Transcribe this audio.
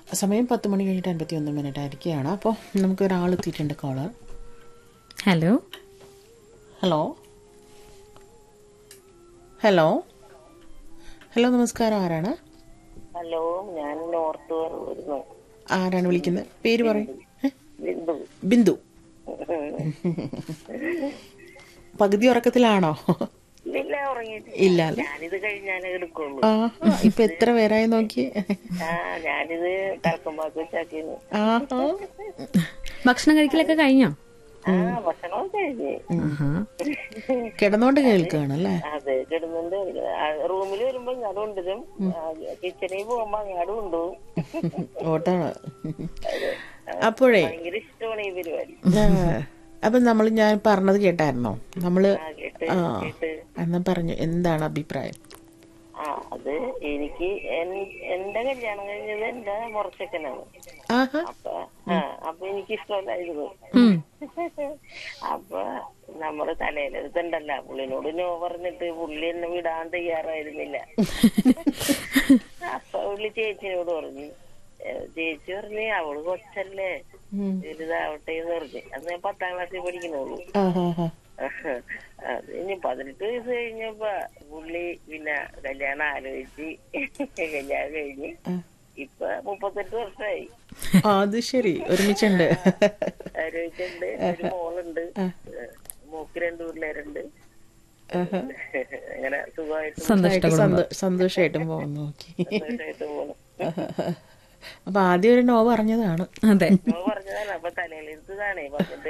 സമയം പത്ത് മണി കഴിഞ്ഞിട്ട് അൻപത്തി ഒന്ന് മിനിറ്റ് ആയിരിക്കുകയാണ് അപ്പോൾ നമുക്ക് ഒരാൾ എത്തിയിട്ടുണ്ട് caller hello hello hello hello നമസ്കാരം ആരാണ് ഹലോ ഞാൻ നോർത്ത് വരുന്നു ആരാണ് വിളിക്കുന്നത് പേര് പറയും ഏ? ബിന്ദു ബിന്ദു പകുതി ഉറക്കത്തിലാണോ ഇല്ല ഉറങ്ങിയിട്ടില്ല ഇല്ല അല്ലേ ഞാനിത് കഴിഞ്ഞാലേ എടുക്കുള്ളൂ ആ ഇപ്പൊ എത്ര പേരായി നോക്കി ആ ഞാനിത് തലക്കുമ്പാക്ക് വെച്ചാക്കിന്ന് ആ ആ. ഭക്ഷണം കഴിക്കലൊക്കെ കഴിഞ്ഞോ ആ ഭക്ഷണം കഴിഞ്ഞ് ആഹാ. കിടന്നോണ്ട് കേൾക്കുകയാണല്ലേ അതെ കിടന്നുണ്ട് റൂമിൽ വരുമ്പോ ഇങ്ങാടും കൊണ്ടുവരും കിച്ചണിൽ പോകുമ്പോ അങ്ങാടും കൊണ്ടുപോകും ഓട്ടാണ് അപ്പോഴേ ഭയങ്കര ഇഷ്ടമാണ് ഈ പരിപാടി ആ, അപ്പൊ നമ്മൾ ഞാൻ പറഞ്ഞത് കേട്ടായിരുന്നോ നമ്മള് ആ കേട്ട് ആ കേട്ട് എന്നാ പറഞ്ഞു എന്താണ് അഭിപ്രായം ആ അത് എനിക്ക് എൻ- എന്റെ കല്യാണം കഴിഞ്ഞത് എന്റെ മുറച്ചക്കനാണ് ആഹാ അപ്പൊ ആ അപ്പൊ എനിക്ക് ഇഷ്ടമല്ലായിരുന്നു അപ്പൊ നമ്മുടെ തലയിലെടുത്തുണ്ടല്ല പുള്ളിനോട് നോ പറഞ്ഞിട്ട് പുള്ളി എന്നെ വിടാൻ തയ്യാറായിരുന്നില്ല അപ്പൊ പുള്ളി ചേച്ചിനോട് പറഞ്ഞു ഏ, ചേച്ചി പറഞ്ഞു അവള് കൊച്ചല്ലേ ഉം. വലുതാവട്ടെ എന്ന് പറഞ്ഞു അന്ന് ഞാൻ പത്താം ക്ലാസ്സിൽ പഠിക്കണുള്ളൂ ആഹാ ആഹാ. അത് ഇനി പതിനെട്ട് വയസ്സ് കഴിഞ്ഞപ്പോ പുള്ളി പിന്നെ കല്യാണം ആലോചിച്ച് കല്യാണം കഴിഞ്ഞ് ആ. ഇപ്പൊ മുപ്പത്തെട്ട് വർഷമായി ആ, അത് ശരി ഒരുമിച്ചുണ്ട് ആരോഗ്യമുണ്ട് ഒരു മോളുണ്ട് മൂക്ക് രണ്ട് പിള്ളേരുണ്ട് ആഹാ. അങ്ങനെ സുഖമായിട്ട് സന്തോഷ സന്തോ- സന്തോഷായിട്ടും പോകുന്നു നോക്കി സന്തോഷമായിട്ട് പോകണം അപ്പൊ ആദ്യം ഒരു നോ പറഞ്ഞതാണ് അതെ പറഞ്ഞതാണ് അപ്പൊ തലയിലെടുത്തതാണേ പതിനെട്ട്